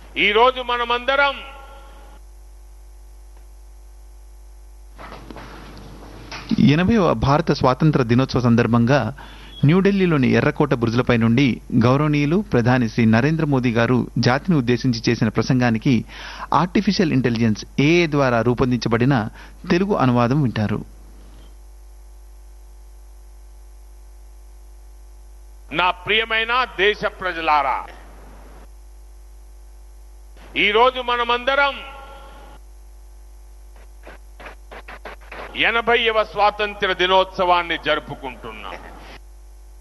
ఈ రోజు మనమందరం ఎనభైవ భారత స్వాతంత్ర దినోత్సవ సందర్భంగా న్యూఢిల్లీలోని ఎర్రకోట బురుజులపై నుండి గౌరవనీయులు ప్రధాని శ్రీ నరేంద్ర మోదీ గారు జాతిని ఉద్దేశించి చేసిన ప్రసంగానికి ఆర్టిఫిషియల్ ఇంటెలిజెన్స్ ఏఏ ద్వారా రూపొందించబడిన తెలుగు అనువాదం వింటారు నా ప్రియమైన దేశ ప్రజలారా ఈ రోజు మనమందరం ఎనభైవ స్వాతంత్ర దినోత్సవాన్ని జరుపుకుంటున్నాం